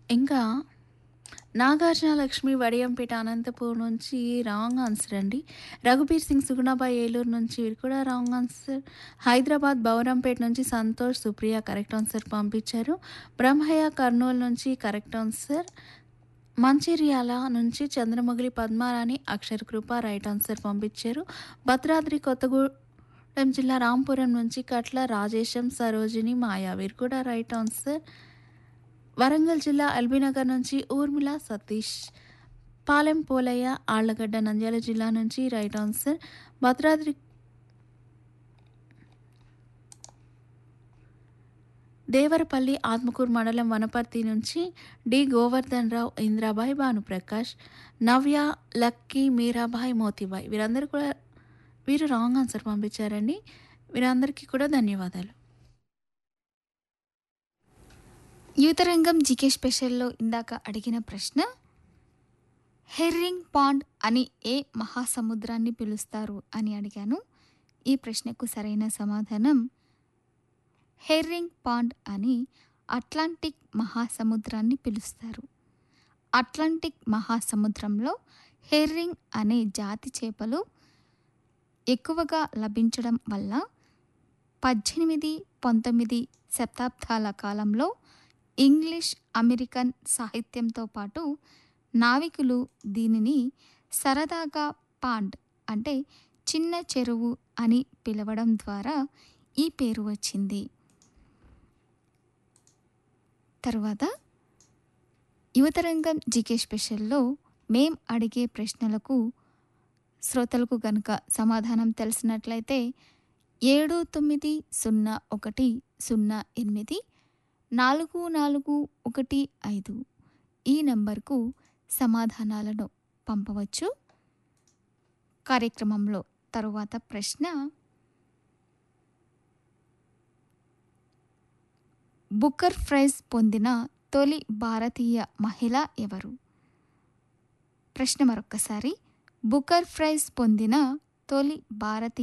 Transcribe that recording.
ఇంకా నాగార్జున లక్ష్మి వడియంపేట అనంతపూర్ నుంచి wrong answer అండి రఘుబీర్ సింగ్ సుగుణాబాయి ఏలూరు నుంచి వీరు కూడా రాంగ్ ఆన్సర్ హైదరాబాద్ బౌరంపేట నుంచి సంతోష్ సుప్రియ కరెక్ట్ ఆన్సర్ పంపించారు బ్రహ్మయ్య కర్నూలు నుంచి కరెక్ట్ ఆన్సర్ మంచిర్యాల నుంచి చంద్రమౌళి పద్మారాణి అక్షర కృప రైట్ ఆన్సర్ పంపించారు భద్రాద్రి కొత్తగూడెం జిల్లా రాంపురం నుంచి కట్ల రాజేశం సరోజిని మాయా వీరు కూడా రైట్ ఆన్సర్ వరంగల్ జిల్లా ఎల్బీనగర్ నుంచి ఊర్మిళ సతీష్ పాలెం పోలయ్య ఆళ్లగడ్డ నంద్యాల జిల్లా నుంచి రైట్ ఆన్సర్ భద్రాద్రి దేవరపల్లి ఆత్మకూరు మండలం వనపర్తి నుంచి డి గోవర్ధన్ రావు ఇంద్రాబాయ్ భానుప్రకాష్ నవ్య లక్కీ మీరాబాయ్ మోతీబాయ్ వీరందరూ కూడా వీరు రాంగ్ ఆన్సర్ పంపించారండి వీరందరికీ కూడా ధన్యవాదాలు యువతరంగం జీకే స్పెషల్లో ఇందాక అడిగిన ప్రశ్న హెర్రింగ్ పాండ్ అని ఏ మహాసముద్రాన్ని పిలుస్తారు అని అడిగాను ఈ ప్రశ్నకు సరైన సమాధానం హెర్రింగ్ పాండ్ అని అట్లాంటిక్ మహాసముద్రాన్ని పిలుస్తారు అట్లాంటిక్ మహాసముద్రంలో హెర్రింగ్ అనే జాతి చేపలు ఎక్కువగా లభించడం వల్ల పద్దెనిమిది పంతొమ్మిది శతాబ్దాల కాలంలో ఇంగ్లీష్ అమెరికన్ సాహిత్యంతో పాటు నావికులు దీనిని సరదాగా పాండ్ అంటే చిన్న చెరువు అని పిలవడం ద్వారా ఈ పేరు వచ్చింది తర్వాత యువతరంగం జీకే స్పెషల్లో మేం అడిగే ప్రశ్నలకు శ్రోతలకు గనుక సమాధానం తెలిసినట్లయితే ఏడు తొమ్మిది సున్నా ఒకటి సున్నా ఎనిమిది నాలుగు నాలుగు ఒకటి ఐదు ఈ నంబర్కు సమాధానాలను పంపవచ్చు కార్యక్రమంలో తరువాత ప్రశ్న బుకర్ ప్రైజ్ పొందిన తొలి భారతీయ మహిళ ఎవరు ప్రశ్న మరొక్కసారి బుకర్ ప్రైజ్ పొందిన తొలి భారతీయ